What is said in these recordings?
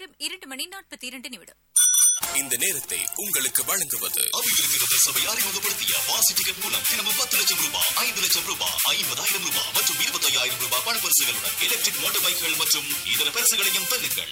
நேரம் இரண்டு மணி நாற்பத்தி இரண்டு நிமிடம் இந்த நேரத்தை உங்களுக்கு வழங்குவது அபிவிருத்தி சபை அறிமுகப்படுத்திய வாசி டிக்கெட் மூலம் தினமும் பத்து லட்சம் ரூபாய் ஐந்து லட்சம் ரூபாய் ஐம்பதாயிரம் ரூபாய் மற்றும் இருபத்தையாயிரம் ரூபாய் பணப்பரிசுகளுடன் எலக்ட்ரிக் மோட்டார் பைக்குகள் மற்றும் இதர பரிசுகளையும் பெறுங்கள்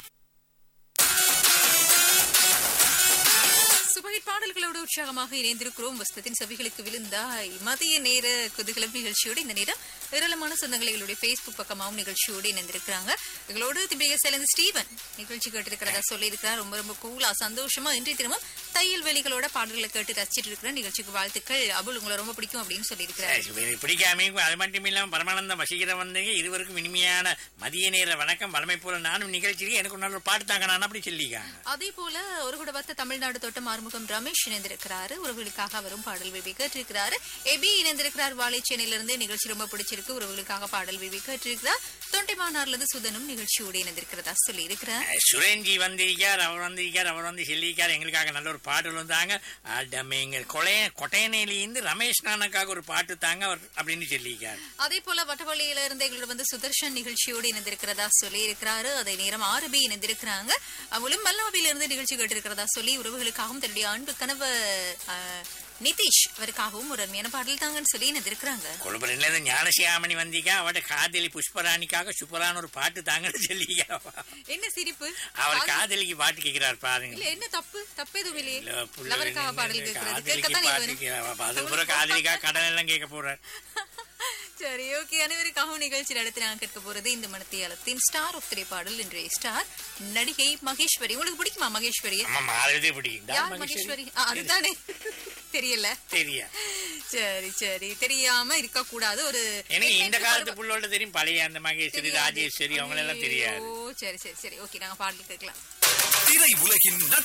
சுபகிட் பாடல்களோடு உற்சாகமாக இணைந்திருக்கிறோம் வஸ்தத்தின் செவிகளுக்கு விழுந்தா மதிய நேர குதூகலம் நிகழ்ச்சியோடு இந்த நேரம் ஏராளமான சொந்தங்களை எங்களுடைய Facebook பக்கமாகவும் நிகழ்ச்சியோடு இணைந்திருக்கிறாங்க எங்களோடு திம்பிகை சேர்ந்து ஸ்டீவன் நிகழ்ச்சி கேட்டிருக்கிறதா சொல்லியிருக்கிறார் ரொம்ப ரொம்ப கூலா சந்தோஷமா இன்றைய தினமும் தையல் வேலிகளோட பாடல்களை கேட்டு ரசிச்சிட்டு இருக்கிற நிகழ்ச்சிக்கு வாழ்த்துக்கள் அபுல் உங்களை ரொம்ப பிடிக்கும் அப்படின்னு சொல்லியிருக்கிறார் எனக்கு பிடிக்காம அது மட்டும் இல்லாம பரமானந்தம் வசீகரம் வந்தீங்க இருவருக்கும் இனிமையான மதிய நேர வணக்கம் வளமை போல நானும் நிகழ்ச்சியில் எனக்கு ஒரு நல்ல ஒரு பாட்டு தாங்க நான் அப்படி சொல்லிக்காங்க அதே போல ஒரு கூட பார்த்த தமிழ்நாடு தோட்டம் ஆறுமுகம் ரமேஷ் இணைந்திருக்கிறாரு உறவுகளுக்காக வரும் பாடல் விவி கேட்டிருக்கிறாரு எபி இணைந்திருக்கிறார் வாழைச்சேனையிலிருந்து நிகழ்ச்சி ரொம்ப பிடிச்சிருக்கு உறவுகளுக்காக பாடல் விவி கேட்டிருக்கிறார் தொண்டைமானார்ல இருந்து சுதனும் நிகழ்ச்சியோடு இணைந்திருக்கிறதா சொல்லி இருக்கிறார் சுரேஞ்சி வந்திருக்கார் அவர் வந்திருக்கார் அவர் வந்து சொல்லியிருக்கார் எங்களுக்காக நல்ல ஒரு பாட்டு வந்தாங்க எங்கள் கொலைய கொட்டையனையிலிருந்து ரமேஷ் நானக்காக ஒரு பாட்டு தாங்க அவர் அப்படின்னு சொல்லியிருக்கார் அதே போல வட்டவள்ளியில இருந்து எங்களோட வந்து சுதர்ஷன் நிகழ்ச்சியோடு இணைந்திருக்கிறதா சொல்லி இருக்கிறாரு அதே நேரம் ஆறுபி இணைந்திருக்கிறாங்க அவங்களும் மல்லாவில இருந்து நிகழ்ச்சி கேட்டிருக்கிறதா சொல்லி உறவுகளுக்காகவும் தன்னுடைய அன்பு கணவர் ஆஹ், நிதிஷ் அவருக்காகவும் ஒரு அருமையான பாடல் தாங்கன்னு சொல்லி இணைந்திருக்கிறாங்க கொழும்புல ஞானசியாமணி வந்திருக்கா அவட காதலி புஷ்பராணிக்காக சூப்பரான ஒரு பாட்டு தாங்கன்னு சொல்லியிருக்கா என்ன சிரிப்பு அவர் அது- காதலிக்கு பாட்டு கேட்கிறார் பாருங்க இல்ல என்ன தப்பு தப்பு எதுவும் இல்லையே இல்ல, புள்ள லவருக்காக வேணும், பாடல் கேட்கறது காதலிக்கு கேட்கத்தான் பாட்டு வேணும். கேட்க- அது பூரா காதலிக்கா கடன் எல்லாம் கேட்க போறார் சரி ஓகே அனைவருக்காகவும் நிகழ்ச்சி நடத்தி நான் கேட்க போறது இந்த மனத்தியாலத்தின் ஸ்டார் ஆஃப் திரைப்பாடல் இன்றைய ஸ்டார் நடிகை மகேஸ்வரி உங்களுக்கு பிடிக்குமா மகேஸ்வரி ஆமா மாறுதே பிடிக்கும் யார் மகேஸ்வரி ஆ, அதுதானே தெரியல தெரியா சரி சரி தெரியாம இருக்க கூடாது ஒரு எனக்கு இந்த எண்ணெய்க்கு காலத்து பருவ- புள்ளோட தெரியும் பழைய அந்த மகேஸ்வரி தெரியாது. ராஜேஸ்வரி அவங்க எல்லாம் தெரியாது ஐயோ, சரி சரி சரி ஓகே நாங்க பாடல் கேட்கலாம் திரை உலகின்